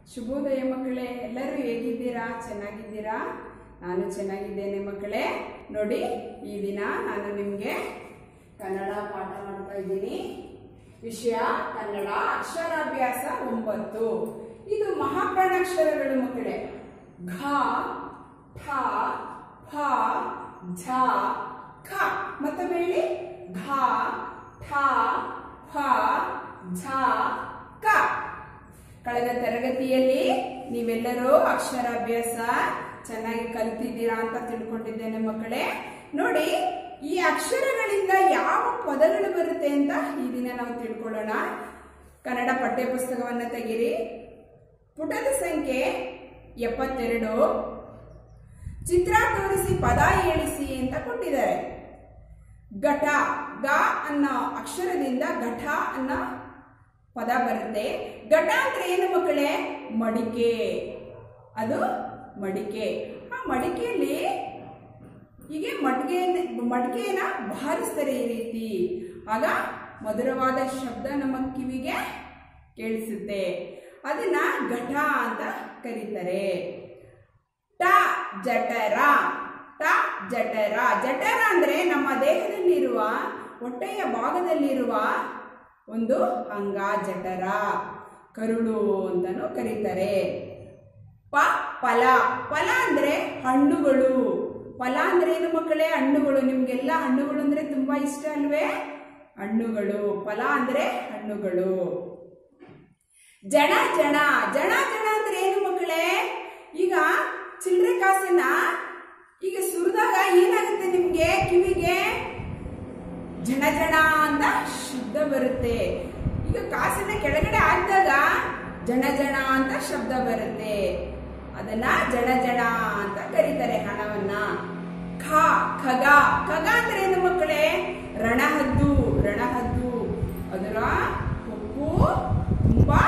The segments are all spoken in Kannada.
ಶುಭೋದಯ ಮಕ್ಕಳೇ ಎಲ್ಲರೂ ಹೇಗಿದ್ದೀರಾ ಚೆನ್ನಾಗಿದ್ದೀರಾ ನಾನು ಚೆನ್ನಾಗಿದ್ದೇನೆ ಮಕ್ಕಳೇ ನೋಡಿ ಈ ದಿನ ನಾನು ನಿಮಗೆ ಕನ್ನಡ ಪಾಠ ಮಾಡ್ತಾ ಇದ್ದೀನಿ ವಿಷಯ ಕನ್ನಡ ಅಕ್ಷರಾಭ್ಯಾಸ ಒಂಬತ್ತು ಇದು ಮಹಾಪ್ರಾಣಾಕ್ಷರಗಳು ಮಕ್ಕಳೇ ಘ ಠ ಫ ಝ ಖ ಮತ್ತೊಮ್ಮೆ ಹೇಳಿ ಘ ಠ ಫ ಝ ಕ ಕಳೆದ ತರಗತಿಯಲ್ಲಿ ನೀವೆಲ್ಲರೂ ಅಕ್ಷರಾಭ್ಯಾಸ ಚೆನ್ನಾಗಿ ಕಲಿತಿದ್ದೀರಾ ಅಂತ ತಿಳ್ಕೊಂಡಿದ್ದೇನೆ ಮಕ್ಕಳೇ ನೋಡಿ ಈ ಅಕ್ಷರಗಳಿಂದ ಯಾವ ಪದಗಳು ಬರುತ್ತೆ ಅಂತ ಈ ದಿನ ನಾವು ತಿಳ್ಕೊಳ್ಳೋಣ ಕನ್ನಡ ಪಠ್ಯಪುಸ್ತಕವನ್ನ ತೆಗಿರಿ ಪುಟದ ಸಂಖ್ಯೆ ಎಪ್ಪತ್ತೆರಡು ಚಿತ್ರ ತೋರಿಸಿ ಪದ ಹೇಳಿಸಿ ಅಂತ ಕೊಟ್ಟಿದ್ದಾರೆ ಘಟ ಗ ಅನ್ನೋ ಅಕ್ಷರದಿಂದ ಘಟ ಅನ್ನೋ ಪದ ಬರುತ್ತೆ ಘಟ ಅಂದ್ರೆ ಏನು ಮಕ್ಕಳೇ ಮಡಿಕೆ ಅದು ಮಡಿಕೆ ಆ ಮಡಿಕೆಯಲ್ಲಿ ಹೀಗೆ ಮಡಿಕೆ ಮಡಿಕೆನ ಬಾರಿಸ್ತಾರೆ ಈ ರೀತಿ ಆಗ ಮಧುರವಾದ ಶಬ್ದ ನಮ್ಮ ಕಿವಿಗೆ ಕೇಳಿಸುತ್ತೆ ಅದನ್ನ ಘಟ ಅಂತ ಕರೀತಾರೆ ಟ ಜಠರ ಟ ಜಠರ ಜಠರ ಅಂದ್ರೆ ನಮ್ಮ ದೇಹದಲ್ಲಿರುವ ಹೊಟ್ಟೆಯ ಭಾಗದಲ್ಲಿರುವ ಒಂದು ಅಂಗ ಜಠರ ಕರುಳು ಅಂತಾನು ಕರೀತಾರೆ ಪ ಫಲ ಫಲ ಅಂದ್ರೆ ಹಣ್ಣುಗಳು ಫಲ ಅಂದ್ರೆ ಏನು ಮಕ್ಕಳೇ ಹಣ್ಣುಗಳು ನಿಮ್ಗೆಲ್ಲ ಹಣ್ಣುಗಳು ಅಂದ್ರೆ ತುಂಬಾ ಇಷ್ಟ ಅಲ್ವೇ ಹಣ್ಣುಗಳು ಫಲ ಅಂದ್ರೆ ಹಣ್ಣುಗಳು ಜಣ ಜಣ ಜಣ ಜಣ ಅಂದ್ರೆ ಏನು ಮಕ್ಕಳೇ ಈಗ ಚಿಲ್ಲರೆ ಕಾಸನ್ನ ಈಗ ಸುರಿದಾಗ ಏನಾಗುತ್ತೆ ನಿಮ್ಗೆ ಕಿವಿಗೆ ಜಣ ಜಣ ಅಂತ ಶಬ್ದ ಬರುತ್ತೆ ಈಗ ಕಾಸನ್ನ ಕೆಳಗಡೆ ಹಾಕಿದಾಗ ಜಣ ಜಣ ಅಂತ ಶಬ್ದ ಬರುತ್ತೆ ಅದನ್ನ ಜಣ ಜಣ ಅಂತ ಕರೀತಾರೆ ಹಣವನ್ನ ಖ ಖಗ ಖಗ ಅಂದ್ರೆ ಏನು ಮಕ್ಕಳೇ ರಣಹದ್ದು ರಣಹದ್ದು ಅದರ ಕೊಪ್ಪು ತುಂಬಾ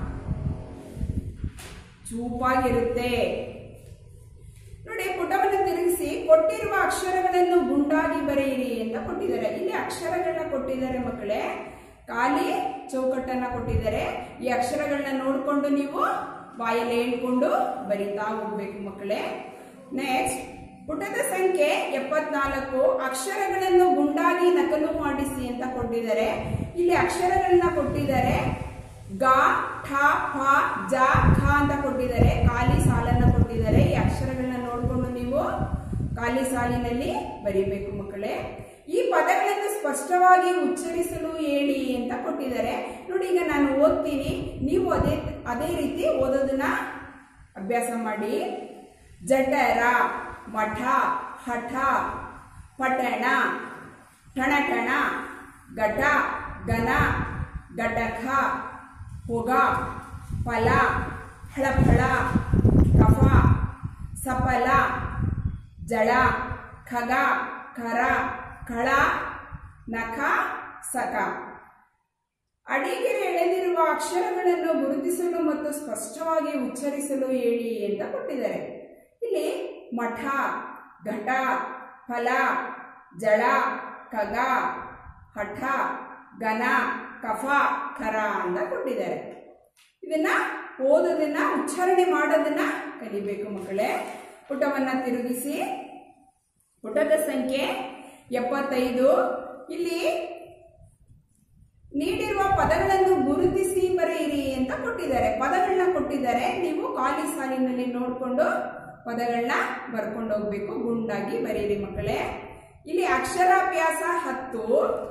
ಚೂಪಾಗಿರುತ್ತೆ ನೋಡಿ ಪುಟವನ್ನು ತಿರುಗಿಸಿ ಕೊಟ್ಟಿರುವ ಅಕ್ಷರಗಳನ್ನು ಗುಂಡಾಗಿ ಬರೆಯಿರಿ ಅಂತ ಕೊಟ್ಟಿದ್ದಾರೆ ಇಲ್ಲಿ ಅಕ್ಷರಗಳನ್ನ ಕೊಟ್ಟಿದ್ದಾರೆ ಮಕ್ಕಳೇ ಖಾಲಿ ಚೌಕಟ್ಟನ್ನ ಕೊಟ್ಟಿದ್ದಾರೆ ಈ ಅಕ್ಷರಗಳನ್ನ ನೋಡಿಕೊಂಡು ನೀವು ಬಾಯಲ್ಲಿ ಹೇಳ್ಕೊಂಡು ಬರಿತಾ ಹೋಗ್ಬೇಕು ಮಕ್ಕಳೇ ನೆಕ್ಸ್ಟ್ ಪುಟದ ಸಂಖ್ಯೆ ಎಪ್ಪತ್ನಾಲ್ಕು ಅಕ್ಷರಗಳನ್ನು ಗುಂಡಾಗಿ ನಕಲು ಮಾಡಿಸಿ ಅಂತ ಕೊಟ್ಟಿದ್ದಾರೆ ಇಲ್ಲಿ ಅಕ್ಷರಗಳನ್ನ ಕೊಟ್ಟಿದ್ದಾರೆ ಗ ಠ ಫ ಜ ಖ ಅಂತ ಕೊಟ್ಟಿದ್ದಾರೆ ಖಾಲಿ ಸಾಲನ್ನ ಕೊಟ್ಟಿದ್ದಾರೆ ಈ ಅಕ್ಷರಗಳನ್ನ ನೋಡಿಕೊಂಡು ನೀವು ಖಾಲಿ ಸಾಲಿನಲ್ಲಿ ಬರೀಬೇಕು ಮಕ್ಕಳೇ ಈ ಪದಗಳನ್ನು ಸ್ಪಷ್ಟವಾಗಿ ಉಚ್ಚರಿಸಲು ಹೇಳಿ ಅಂತ ಕೊಟ್ಟಿದ್ದಾರೆ ನೋಡಿ ಈಗ ನಾನು ಓದ್ತೀನಿ ನೀವು ಅದೇ ಅದೇ ರೀತಿ ಓದೋದನ್ನ ಅಭ್ಯಾಸ ಮಾಡಿ ಜಠರ ಮಠ ಹಠ ಪಠಣ ಠಣಠಣ ಘಟ ಗನ ಘಟಕ ಹೊಗ ಫಲ ಹಳಫಳ ಕಫ ಸಫಲ ಜಳ ಖಗ ಖರ ಖಳ ನಖ ಸಕ ಅಡಿಗೆರೆ ಎಳೆದಿರುವ ಅಕ್ಷರಗಳನ್ನು ಗುರುತಿಸಲು ಮತ್ತು ಸ್ಪಷ್ಟವಾಗಿ ಉಚ್ಚರಿಸಲು ಹೇಳಿ ಅಂತ ಕೊಟ್ಟಿದ್ದಾರೆ ಇಲ್ಲಿ ಮಠ ಘಟ ಫಲ ಜಳ ಖಗ ಹಠ ಗನ ಕಫ ಖರ ಅಂತ ಕೊಟ್ಟಿದ್ದಾರೆ ಇದನ್ನ ಓದೋದನ್ನ ಉಚ್ಚಾರಣೆ ಮಾಡೋದನ್ನ ಕಲಿಬೇಕು ಮಕ್ಕಳೇ ಪುಟವನ್ನ ತಿರುಗಿಸಿ ಪುಟದ ಸಂಖ್ಯೆ ಎಪ್ಪತ್ತೈದು ಇಲ್ಲಿ ನೀಡಿರುವ ಪದಗಳನ್ನು ಗುರುತಿಸಿ ಬರೆಯಿರಿ ಅಂತ ಕೊಟ್ಟಿದ್ದಾರೆ ಪದಗಳನ್ನ ಕೊಟ್ಟಿದ್ದಾರೆ ನೀವು ಖಾಲಿ ಸಾಲಿನಲ್ಲಿ ನೋಡಿಕೊಂಡು ಪದಗಳನ್ನ ಬರ್ಕೊಂಡು ಹೋಗ್ಬೇಕು ಗುಂಡಾಗಿ ಬರೀರಿ ಮಕ್ಕಳೇ ಇಲ್ಲಿ ಅಕ್ಷರಾಭ್ಯಾಸ ಹತ್ತು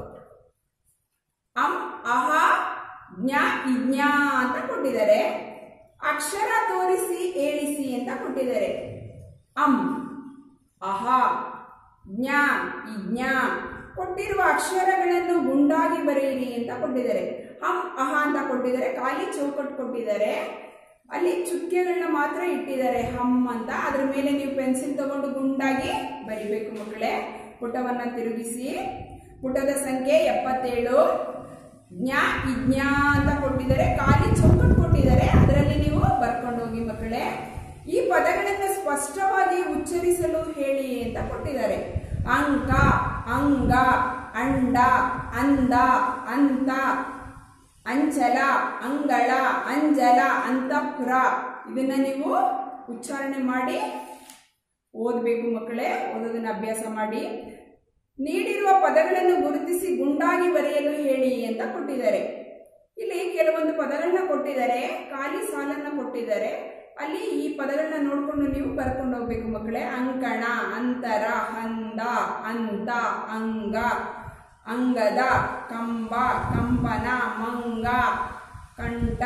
ಅಂ ಅಹ ಜ್ಞ ಇಜ್ಞ ಅಂತ ಕೊಟ್ಟಿದ್ದಾರೆ ಅಕ್ಷರ ತೋರಿಸಿ ಹೇಳಿಸಿ ಅಂತ ಕೊಟ್ಟಿದ್ದಾರೆ ಅಂ ಅಹ ಜ್ಞ ಇಜ್ಞ ಕೊಟ್ಟಿರುವ ಅಕ್ಷರಗಳನ್ನು ಗುಂಡಾಗಿ ಬರೆಯಿರಿ ಅಂತ ಕೊಟ್ಟಿದ್ದಾರೆ ಹಂ ಅಹ ಅಂತ ಕೊಟ್ಟಿದ್ದಾರೆ ಖಾಲಿ ಚೌಕಟ್ಟು ಕೊಟ್ಟಿದ್ದಾರೆ ಅಲ್ಲಿ ಚುಕ್ಕೆಗಳನ್ನ ಮಾತ್ರ ಇಟ್ಟಿದ್ದಾರೆ ಹಮ್ ಅಂತ ಅದ್ರ ಮೇಲೆ ನೀವು ಪೆನ್ಸಿಲ್ ತಗೊಂಡು ಗುಂಡಾಗಿ ಬರಿಬೇಕು ಮಕ್ಕಳೇ ಪುಟವನ್ನ ತಿರುಗಿಸಿ ಪುಟದ ಸಂಖ್ಯೆ ಎಪ್ಪತ್ತೇಳು ಜ್ಞ ಇಜ್ಞ ಅಂತ ಕೊಟ್ಟಿದ್ದಾರೆ ಖಾಲಿ ಚೌಕಟ್ಟು ಕೊಟ್ಟಿದ್ದಾರೆ ಅದರಲ್ಲಿ ನೀವು ಬರ್ಕೊಂಡು ಹೋಗಿ ಮಕ್ಕಳೇ ಈ ಪದಗಳನ್ನು ಸ್ಪಷ್ಟವಾಗಿ ಉಚ್ಚರಿಸಲು ಹೇಳಿ ಅಂತ ಕೊಟ್ಟಿದ್ದಾರೆ ಅಂಕ ಅಂಗ ಅಂಡ ಅಂದ ಅಂತ ಅಂಚಲ ಅಂಗಳ ಅಂಜಲ ಅಂತಃಪುರ ಇದನ್ನ ನೀವು ಉಚ್ಚಾರಣೆ ಮಾಡಿ ಓದಬೇಕು ಮಕ್ಕಳೇ ಓದೋದನ್ನ ಅಭ್ಯಾಸ ಮಾಡಿ ನೀಡಿರುವ ಪದಗಳನ್ನು ಗುರುತಿಸಿ ಗುಂಡಾಗಿ ಬರೆಯಲು ಹೇಳಿ ಅಂತ ಕೊಟ್ಟಿದ್ದಾರೆ ಇಲ್ಲಿ ಕೆಲವೊಂದು ಪದಗಳನ್ನ ಕೊಟ್ಟಿದ್ದಾರೆ ಖಾಲಿ ಸಾಲನ್ನ ಕೊಟ್ಟಿದ್ದಾರೆ ಅಲ್ಲಿ ಈ ಪದಗಳನ್ನ ನೋಡ್ಕೊಂಡು ನೀವು ಬರ್ಕೊಂಡು ಹೋಗ್ಬೇಕು ಮಕ್ಕಳೇ ಅಂಕಣ ಅಂತರ ಹಂದ ಅಂತ ಅಂಗ ಅಂಗದ ಕಂಬ ಕಂಪನ ಮಂಗ ಕಂಠ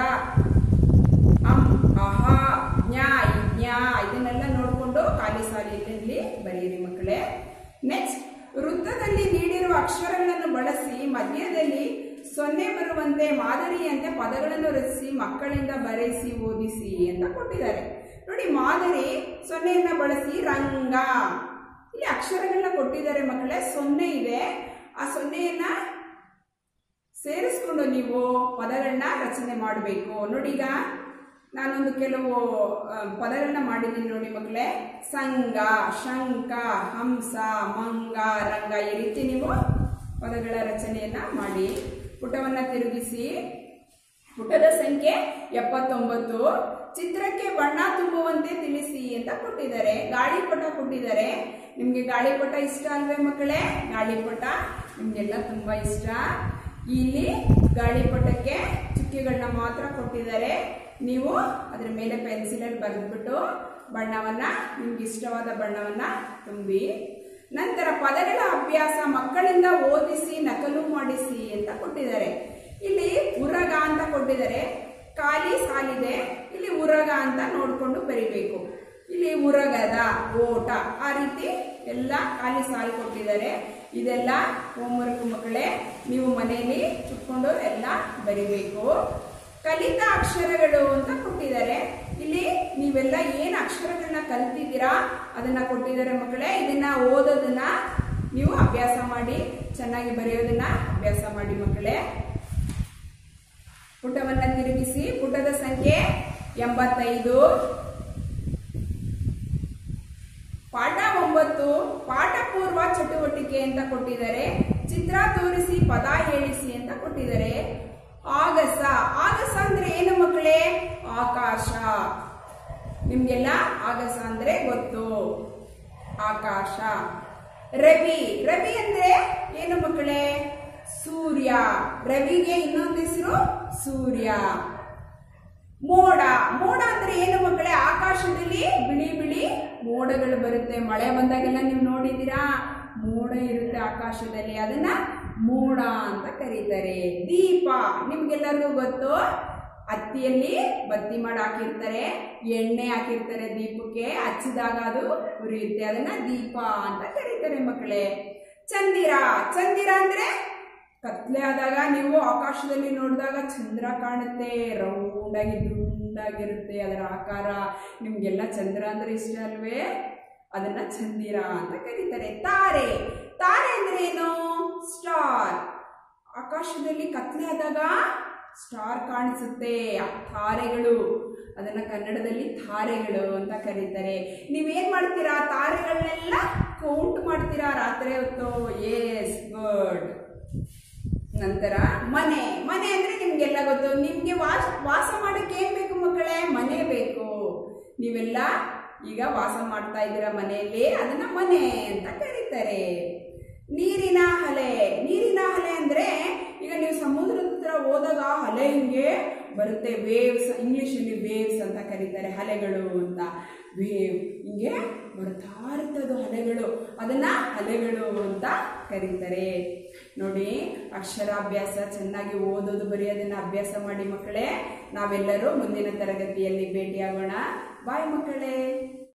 ಅಂ ಅಹ ಜ್ಞಾ ಜ್ಞಾ ಇದನ್ನೆಲ್ಲ ನೋಡಿಕೊಂಡು ಖಾಲಿ ಸಾಲಿನಲ್ಲಿ ಬರೆಯಿರಿ ಮಕ್ಕಳೇ ನೆಕ್ಸ್ಟ್ ವೃತ್ತದಲ್ಲಿ ನೀಡಿರುವ ಅಕ್ಷರಗಳನ್ನು ಬಳಸಿ ಮಧ್ಯದಲ್ಲಿ ಸೊನ್ನೆ ಬರುವಂತೆ ಮಾದರಿಯಂತೆ ಪದಗಳನ್ನು ರಚಿಸಿ ಮಕ್ಕಳಿಂದ ಬರೆಸಿ ಓದಿಸಿ ಅಂತ ಕೊಟ್ಟಿದ್ದಾರೆ ನೋಡಿ ಮಾದರಿ ಸೊನ್ನೆಯನ್ನ ಬಳಸಿ ರಂಗ ಇಲ್ಲಿ ಅಕ್ಷರಗಳನ್ನ ಕೊಟ್ಟಿದ್ದಾರೆ ಮಕ್ಕಳೇ ಸೊನ್ನೆ ಇದೆ ಆ ಸೊನ್ನೆಯನ್ನ ಸೇರಿಸ್ಕೊಂಡು ನೀವು ಪದಗಳನ್ನ ರಚನೆ ಮಾಡಬೇಕು ನೋಡಿ ಈಗ ನಾನೊಂದು ಕೆಲವು ಆ, ಪದಗಳನ್ನ ಮಾಡಿದ್ದೀನಿ ನೋಡಿ ಮಕ್ಕಳೇ ಸಂಘ ಶಂಕ ಹಂಸ ಮಂಗ ರಂಗ ಈ ರೀತಿ ನೀವು ಪದಗಳ ರಚನೆಯನ್ನ ಮಾಡಿ ಪುಟವನ್ನ ತಿರುಗಿಸಿ ಪುಟದ ಸಂಖ್ಯೆ ಎಪ್ಪತ್ತೊಂಬತ್ತು ಚಿತ್ರಕ್ಕೆ ಬಣ್ಣ ತುಂಬುವಂತೆ ತಿಳಿಸಿ ಅಂತ ಕೊಟ್ಟಿದ್ದಾರೆ ಗಾಳಿಪಟ ಕೊಟ್ಟಿದ್ದಾರೆ ನಿಮ್ಗೆ ಗಾಳಿಪಟ ಇಷ್ಟ ಅಲ್ವೇ ಮಕ್ಕಳೇ ಗಾಳಿಪಟ ನಿಮ್ಗೆಲ್ಲ ತುಂಬಾ ಇಷ್ಟ ಇಲ್ಲಿ ಗಾಳಿಪಟಕ್ಕೆ ಚುಕ್ಕೆಗಳನ್ನ ಮಾತ್ರ ಕೊಟ್ಟಿದ್ದಾರೆ ನೀವು ಅದ್ರ ಮೇಲೆ ಪೆನ್ಸಿಲಲ್ಲಿ ಬರೆದ್ಬಿಟ್ಟು ಬಣ್ಣವನ್ನ ನಿಮ್ಗೆ ಇಷ್ಟವಾದ ಬಣ್ಣವನ್ನ ತುಂಬಿ ನಂತರ ಪದಗಳ ಅಭ್ಯಾಸ ಮಕ್ಕಳಿಂದ ಓದಿಸಿ ನಕಲು ಮಾಡಿಸಿ ಅಂತ ಕೊಟ್ಟಿದ್ದಾರೆ ಇಲ್ಲಿ ಉರಗ ಅಂತ ಕೊಟ್ಟಿದ್ದಾರೆ ಖಾಲಿ ಸಾಲಿದೆ ಇಲ್ಲಿ ಉರಗ ಅಂತ ನೋಡ್ಕೊಂಡು ಬರಿಬೇಕು ಇಲ್ಲಿ ಉರಗದ ಓಟ ಆ ರೀತಿ ಎಲ್ಲ ಖಾಲಿ ಸಾಲು ಕೊಟ್ಟಿದ್ದಾರೆ ಇದೆಲ್ಲ ಹೋಮ್ವರ್ಕ್ ಮಕ್ಕಳೇ ನೀವು ಮನೆಯಲ್ಲಿ ಚುಟ್ಕೊಂಡು ಎಲ್ಲ ಬರಿಬೇಕು ಕಲಿತ ಅಕ್ಷರಗಳು ಅಂತ ಕೊಟ್ಟಿದ್ದಾರೆ ಇಲ್ಲಿ ನೀವೆಲ್ಲ ಏನು ಅಕ್ಷರಗಳನ್ನ ಕಲ್ತಿದ್ದೀರಾ ಅದನ್ನ ಕೊಟ್ಟಿದ್ದಾರೆ ಮಕ್ಕಳೇ ಇದನ್ನ ಓದೋದನ್ನ ನೀವು ಅಭ್ಯಾಸ ಮಾಡಿ ಚೆನ್ನಾಗಿ ಬರೆಯೋದನ್ನ ಅಭ್ಯಾಸ ಮಾಡಿ ಮಕ್ಕಳೇ ಪುಟವನ್ನ ತಿರುಗಿಸಿ ಪುಟದ ಸಂಖ್ಯೆ ಎಂಬತ್ತೈದು ಪಾಠ ಒಂಬತ್ತು ಪಾಠ ಪೂರ್ವ ಚಟುವಟಿಕೆ ಅಂತ ಕೊಟ್ಟಿದ್ದಾರೆ ಚಿತ್ರ ತೋರಿಸಿ ಪದ ಹೇಳಿಸಿ ಅಂತ ಕೊಟ್ಟಿದ್ದಾರೆ ಆಗಸ ಆಗಸ ಅಂದ್ರೆ ಏನು ಮಕ್ಕಳೇ ಆಕಾಶ ನಿಮ್ಗೆಲ್ಲ ಆಗಸ ಅಂದ್ರೆ ಗೊತ್ತು ಆಕಾಶ ರವಿ ರವಿ ಅಂದ್ರೆ ಏನು ಮಕ್ಕಳೇ ಸೂರ್ಯ ರವಿಗೆ ಇನ್ನೊಂದು ಹೆಸರು ಸೂರ್ಯ ಮೋಡ ಮೋಡ ಅಂದ್ರೆ ಏನು ಮಕ್ಕಳೇ ಆಕಾಶದಲ್ಲಿ ಬಿಳಿ ಬಿಳಿ ಮೋಡಗಳು ಬರುತ್ತೆ ಮಳೆ ಬಂದಾಗೆಲ್ಲ ನೀವು ನೋಡಿದ್ದೀರಾ ಮೋಡ ಇರುತ್ತೆ ಆಕಾಶದಲ್ಲಿ ಅದನ್ನ ಮೋಡ ಅಂತ ಕರೀತಾರೆ ದೀಪ ನಿಮ್ಗೆಲ್ಲರಿಗೂ ಗೊತ್ತು ಹತ್ತಿಯಲ್ಲಿ ಬತ್ತಿ ಮಾಡಿ ಹಾಕಿರ್ತಾರೆ ಎಣ್ಣೆ ಹಾಕಿರ್ತಾರೆ ದೀಪಕ್ಕೆ ಹಚ್ಚಿದಾಗ ಅದು ಉರಿಯುತ್ತೆ ಅದನ್ನ ದೀಪ ಅಂತ ಕರೀತಾರೆ ಮಕ್ಕಳೇ ಚಂದಿರ ಚಂದಿರ ಅಂದ್ರೆ ಕತ್ಲೆ ಆದಾಗ ನೀವು ಆಕಾಶದಲ್ಲಿ ನೋಡಿದಾಗ ಚಂದ್ರ ಕಾಣುತ್ತೆ ರೌಂಡ್ ಆಗಿ ದುಂಡಾಗಿರುತ್ತೆ ಅದರ ಆಕಾರ ನಿಮ್ಗೆಲ್ಲ ಚಂದ್ರ ಅಂದ್ರೆ ಇಷ್ಟ ಅಲ್ವೇ ಅದನ್ನ ಚಂದಿರ ಅಂತ ಕರೀತಾರೆ ತಾರೆ ತಾರೆ ಅಂದ್ರೆ ಏನು ಸ್ಟಾರ್ ಆಕಾಶದಲ್ಲಿ ಕತ್ಲೆ ಆದಾಗ ಸ್ಟಾರ್ ಕಾಣಿಸುತ್ತೆ ಆ ತಾರೆಗಳು ಅದನ್ನ ಕನ್ನಡದಲ್ಲಿ ತಾರೆಗಳು ಅಂತ ಕರೀತಾರೆ ನೀವೇನ್ ಮಾಡ್ತೀರಾ ತಾರೆಗಳನ್ನೆಲ್ಲ ಕೌಂಟ್ ಮಾಡ್ತೀರಾ ರಾತ್ರಿ ಹೊತ್ತು ಎಸ್ ಗುಡ್ ನಂತರ ಮನೆ ಮನೆ ಅಂದ್ರೆ ನಿಮ್ಗೆಲ್ಲ ಗೊತ್ತು ನಿಮ್ಗೆ ವಾಸ ವಾಸ ಮಾಡಕ್ಕೆ ಏನ್ ಬೇಕು ಮಕ್ಕಳೇ ಮನೆ ಬೇಕು ನೀವೆಲ್ಲ ಈಗ ವಾಸ ಮಾಡ್ತಾ ಇದ್ದೀರಾ ಮನೆಯಲ್ಲಿ ಅದನ್ನ ಮನೆ ಅಂತ ಕರೀತಾರೆ ನೀರಿನ ಅಲೆ ನೀರಿನ ಅಲೆ ಅಂದ್ರೆ ಈಗ ನೀವು ಸಮುದ್ರದ ಹತ್ರ ಹೋದಾಗ ಅಲೆ ಹಿಂಗೆ ಬರುತ್ತೆ ವೇವ್ಸ್ ಇಂಗ್ಲಿಷಲ್ಲಿ ವೇವ್ಸ್ ಅಂತ ಕರೀತಾರೆ ಅಲೆಗಳು ಅಂತ ವೇವ್ ಹಿಂಗೆ ಬರ್ತಾ ಇರ್ತದೆ ಅಲೆಗಳು ಅದನ್ನ ಅಲೆಗಳು ಅಂತ ಕರೀತಾರೆ ನೋಡಿ ಅಕ್ಷರಾಭ್ಯಾಸ ಚೆನ್ನಾಗಿ ಓದೋದು ಬರೆಯೋದನ್ನ ಅಭ್ಯಾಸ ಮಾಡಿ ಮಕ್ಕಳೇ ನಾವೆಲ್ಲರೂ ಮುಂದಿನ ತರಗತಿಯಲ್ಲಿ ಭೇಟಿಯಾಗೋಣ ಬಾಯ್ ಮಕ್ಕಳೇ